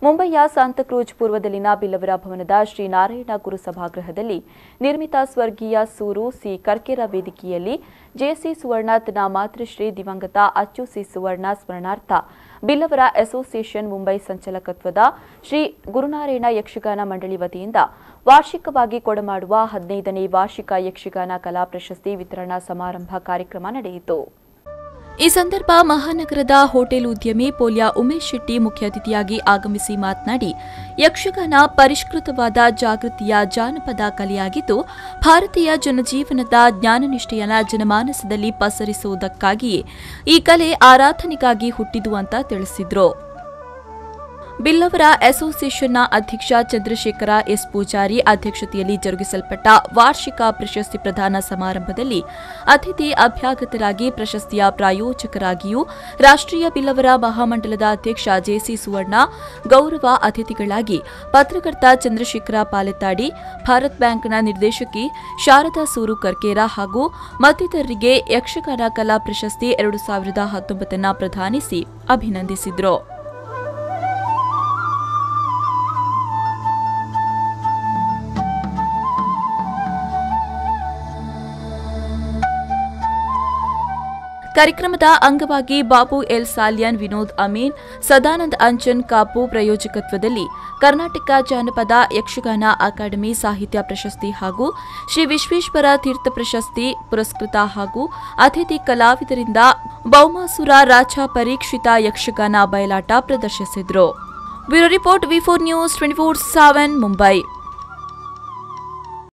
ಮುಂಬೈಯ ಸಾಂತಕ್ರೂಜ್ ಪೂರ್ವದಲ್ಲಿನ ಬಿಲ್ಲವರ ಭವನದ ಶ್ರೀ ನಾರಾಯಣ ಗುರು ಸಭಾಗೃಹದಲ್ಲಿ ನಿರ್ಮಿತ ಸ್ವರ್ಗೀಯ ಸೂರು ಸಿ ಕರ್ಕೆರ ವೇದಿಕೆಯಲ್ಲಿ ಜೆಸಿ ಸುವರ್ಣ ತನ್ನ ಮಾತೃಶ್ರೀ ದಿವಂಗತ ಅಚ್ಚು ಸಿ ಸುವರ್ಣ ಸ್ಮರಣಾರ್ಥ ಬಿಲ್ಲವರ ಅಸೋಸಿಯೇಷನ್ ಮುಂಬೈ ಸಂಚಾಲಕತ್ವದ ಶ್ರೀ ಗುರುನಾರಾಯಣ ಯಕ್ಷಗಾನ ಮಂಡಳಿ ವತಿಯಿಂದ ವಾರ್ಷಿಕವಾಗಿ ಕೊಡಮಾಡುವ ಹದಿನೈದನೇ ವಾರ್ಷಿಕ ಯಕ್ಷಗಾನ ಕಲಾ ಪ್ರಶಸ್ತಿ ವಿತರಣಾ ಸಮಾರಂಭ ಕಾರ್ಯಕ್ರಮ ನಡೆಯಿತು ಈ ಸಂದರ್ಭ ಮಹಾನಗರದ ಹೋಟೆಲ್ ಉದ್ಯಮಿ ಪೋಲ್ಯ ಉಮೇಶ್ ಶೆಟ್ಟಿ ಮುಖ್ಯ ಅತಿಥಿಯಾಗಿ ಆಗಮಿಸಿ ಮಾತನಾಡಿ ಯಕ್ಷಗಾನ ಪರಿಷ್ಕೃತವಾದ ಜಾಗೃತಿಯ ಜಾನಪದ ಕಲೆಯಾಗಿದ್ದು ಭಾರತೀಯ ಜನಜೀವನದ ಜ್ಞಾನನಿಷ್ಠೆಯನ್ನ ಜನಮಾನಸದಲ್ಲಿ ಪಸರಿಸುವುದಕ್ಕಾಗಿಯೇ ಈ ಕಲೆ ಆರಾಧನೆಗಾಗಿ ಹುಟ್ಟಿದು ಅಂತ ತಿಳಿಸಿದ್ರು ಬಿಲ್ಲವರ ಅಸೋಸಿಯೇಷನ್ನ ಅಧ್ಯಕ್ಷ ಚಂದ್ರಶೇಖರ ಎಸ್ ಪೂಜಾರಿ ಅಧ್ಯಕ್ಷತೆಯಲ್ಲಿ ಜರುಗಿಸಲ್ಪಟ್ಟ ವಾರ್ಷಿಕ ಪ್ರಶಸ್ತಿ ಪ್ರದಾನ ಸಮಾರಂಭದಲ್ಲಿ ಅತಿಥಿ ಅಭ್ಯಾಗತರಾಗಿ ಪ್ರಶಸ್ತಿಯ ಪ್ರಾಯೋಜಕರಾಗಿಯೂ ರಾಷ್ಟ್ರೀಯ ಬಿಲ್ಲವರ ಮಹಾಮಂಡಲದ ಅಧ್ಯಕ್ಷ ಜೆಸಿ ಸುವರ್ಣ ಗೌರವ ಅತಿಥಿಗಳಾಗಿ ಪತ್ರಕರ್ತ ಚಂದ್ರಶೇಖರ ಪಾಲೆತ್ತಾಡಿ ಭಾರತ್ ಬ್ಯಾಂಕ್ನ ನಿರ್ದೇಶಕಿ ಶಾರದಾ ಸೂರು ಕರ್ಕೇರ ಹಾಗೂ ಮತ್ತಿತರರಿಗೆ ಯಕ್ಷಗಾನ ಕಲಾ ಪ್ರಶಸ್ತಿ ಎರಡು ಸಾವಿರದ ಹತ್ತೊಂಬತ್ತನ್ನ ಪ್ರದಾನಿಸಿ ಅಭಿನಂದಿಸಿದ್ರು ಕಾರ್ಯಕ್ರಮದ ಅಂಗವಾಗಿ ಬಾಬು ಎಲ್ ಸಾಲ್ಯಾನ್ ವಿನೋದ್ ಅಮೀನ್ ಸದಾನಂದ್ ಅಂಚನ್ ಕಾಪು ಪ್ರಾಯೋಜಕತ್ವದಲ್ಲಿ ಕರ್ನಾಟಕ ಜಾನಪದ ಯಕ್ಷಗಾನ ಅಕಾಡೆಮಿ ಸಾಹಿತ್ಯ ಪ್ರಶಸ್ತಿ ಹಾಗೂ ಶ್ರೀ ವಿಶ್ವೇಶ್ವರ ತೀರ್ಥ ಪ್ರಶಸ್ತಿ ಪುರಸ್ಕೃತ ಹಾಗೂ ಅತಿಥಿ ಕಲಾವಿದರಿಂದ ಬೌಮಾಸುರ ರಾಜ ಪರೀಕ್ಷಿತ ಯಕ್ಷಗಾನ ಬಯಲಾಟ ಪ್ರದರ್ಶಿಸಿದ್ರು bureau report V four news twenty four seven Mumbai